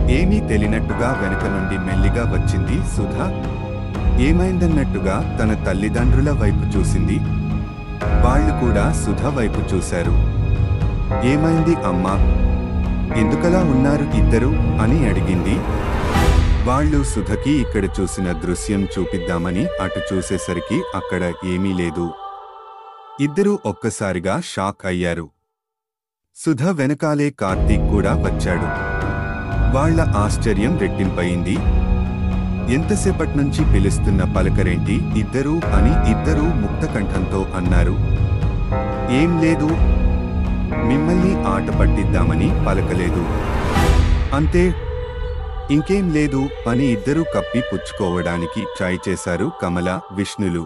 ఏమీ తెలియనట్టుగా వెనుక నుండి మెల్లిగా వచ్చింది సుధ ఏమైందన్నట్టుగా తన తల్లిదండ్రుల వైపు చూసింది వాళ్ళు కూడా సుధ వైపు చూశారు ఏమైంది అమ్మా ఎందుకలా ఉన్నారు ఇద్దరు అని అడిగింది వాళ్ళు సుధకి ఇక్కడ చూసిన దృశ్యం చూపిద్దామని అటు చూసేసరికి అక్కడ ఏమీ లేదు ఇద్దరూ ఒక్కసారిగా షాక్ అయ్యారు సుధ వెనకాలే కార్తీక్ కూడా వచ్చాడు వాళ్ళ ఆశ్చర్యం రెట్టింపయింది ఎంతసేపట్నుంచి పిలుస్తున్న పలకరేంటి ఇద్దరూ అని ఇద్దరూ ముక్తకంఠంతో అన్నారు ఏం లేదు మిమ్మల్ని ఆట పట్టిద్దామని పలకలేదు అంతే ఇంకేం లేదు అని ఇద్దరూ కప్పి పుచ్చుకోవడానికి ట్రై చేశారు కమల విష్ణులు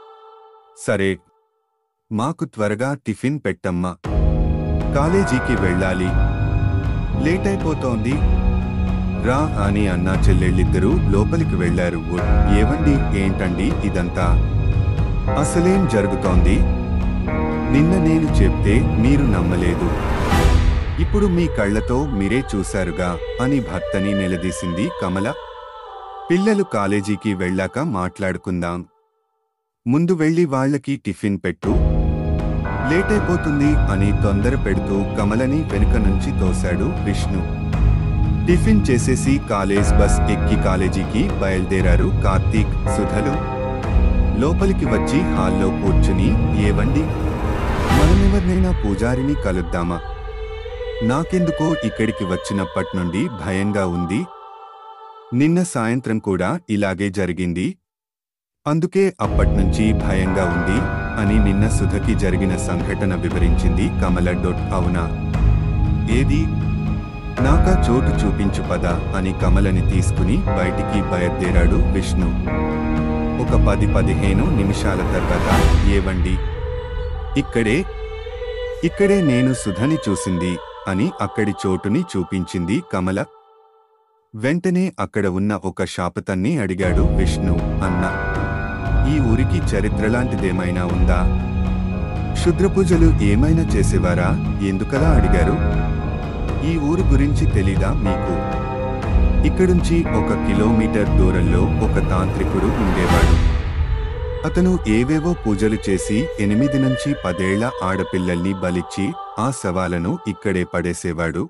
సరే మాకు త్వరగా టిఫిన్ పెట్టమ్మా కాలేజీకి వెళ్ళాలి లేట్ అయిపోతోంది రా అని అన్నా చెల్లెళ్ళిద్దరూ లోపలికి వెళ్లారు ఏవండి ఏంటండి ఇదంతా అసలేం జరుగుతోంది నిన్న నేను చెప్తే మీరు నమ్మలేదు ఇప్పుడు మీ కళ్ళతో మీరే చూశారుగా అని భర్తని నిలదీసింది కమల పిల్లలు కాలేజీకి వెళ్ళాక మాట్లాడుకుందాం ముందు వెళ్ళి వాళ్ళకి టిఫిన్ పెట్టు లేట్ అయిపోతుంది అని తొందర పెడుతూ కమలని వెనుక నుంచి తోశాడు విష్ణు టిఫిన్ చేసేసి కాలేజ్ బస్ ఎక్కి కాలేజీకి బయలుదేరారు కార్తీక్ సుధలు లోపలికి వచ్చి హాల్లో కూర్చుని ఏవండి మనమెవరినైనా పూజారిని కలుద్దామా నాకెందుకో ఇక్కడికి వచ్చినప్పటి నుండి భయంగా ఉంది నిన్న సాయంత్రం కూడా ఇలాగే జరిగింది అందుకే అప్పట్నుంచి భయంగా ఉంది అని నిన్న సుధకి జరిగిన సంఘటన వివరించింది కమల డొట్ అవునా ఏది నాకా చోటు చూపించు పద అని కమలని తీసుకుని బయటికి బయలుదేరాడు విష్ణు ఒక పది పదిహేను నిమిషాల తర్వాత ఏవండి ఇక్కడే ఇక్కడే నేను సుధని చూసింది అని అక్కడి చోటుని చూపించింది కమల వెంటనే అక్కడ ఉన్న ఒక శాపతన్ని అడిగాడు విష్ణు అన్న ఈ ఊరికి చరిత్రలాంటిదేమైనా ఉందా క్షుద్రపూజలు ఏమైనా చేసేవారా ఎందుకలా అడిగారు ఈ ఊరు గురించి తెలీదా మీకు ఇక్కడుంచి ఒక కిలోమీటర్ దూరంలో ఒక తాంత్రికుడు ఉండేవాడు అతను ఏవేవో పూజలు చేసి ఎనిమిది నుంచి పదేళ్ల ఆడపిల్లల్ని బలిచ్చి ఆ శవాలను ఇక్కడే పడేసేవాడు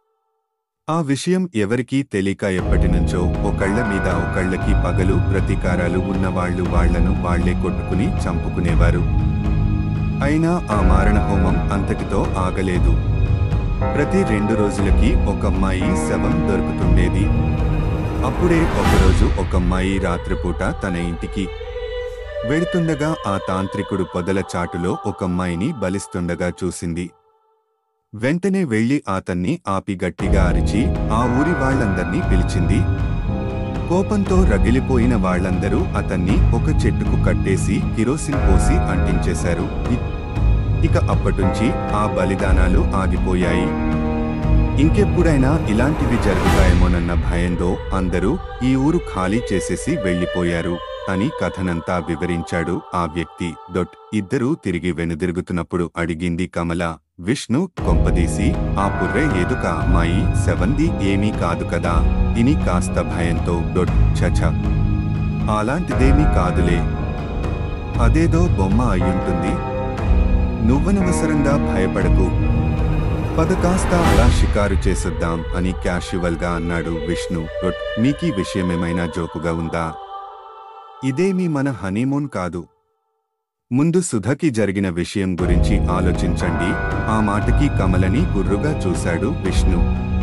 ఆ విషయం ఎవరికీ తెలియక ఎప్పటినుంచో ఒకళ్ళ మీద ఒకళ్ళకి పగలు ప్రతీకారాలు ఉన్నవాళ్లు వాళ్లను వాళ్లే కొట్టుకుని చంపుకునేవారు అయినా ఆ మారణ హోమం అంతటితో ఆగలేదు ప్రతి రెండు రోజులకి ఒక అమ్మాయి శవం దొరుకుతుండేది అప్పుడే ఒకరోజు ఒక అమ్మాయి రాత్రిపూట తన ఇంటికి వెడుతుండగా ఆ తాంత్రికుడు పొదల చాటులో ఒక అమ్మాయిని బలిస్తుండగా చూసింది వెంటనే వెళ్లి అతన్ని ఆపి గట్టిగా అరిచి ఆ ఊరి వాళ్ళందర్నీ పిలిచింది కోపంతో రగిలిపోయిన వాళ్ళందరూ అతన్ని ఒక చెట్టుకు కట్టేసి కిరోసిన్ పోసి అంటించేశారు ఇ- ఇక అప్పటుంచి ఆ బలిదానాలు ఆగిపోయాయి ఇంకెప్పుడైనా ఇలాంటివి జరుగుతాయేమోనన్న భయంతో అందరూ ఈ ఊరు ఖాళీ చేసేసి వెళ్లిపోయారు అని కథనంతా వివరించాడు ఆ వ్యక్తి డొట్ ఇద్దరూ తిరిగి వెనుదిరుగుతున్నప్పుడు అడిగింది కమల విష్ణు కొంపదీసి ఆ పుర్రె ఎదుక అమ్మాయి సెవంది ఏమీ కాదు కదా ఇని కాస్త భయంతో డొట్ చచ అలాంటిదేమీ కాదులే అదేదో బొమ్మ అయ్యుంటుంది నువ్వనవసరంగా భయపడకు పద కాస్త అలా షికారు చేసొద్దాం అని క్యాషువల్ గా అన్నాడు విష్ణు డొట్ మీకీ విషయమేమైనా జోకుగా ఉందా ఇదేమీ మన హనీమూన్ కాదు ముందు సుధకి జరిగిన విషయం గురించి ఆలోచించండి ఆ మాటకి కమలని గుర్రుగా చూశాడు విష్ణు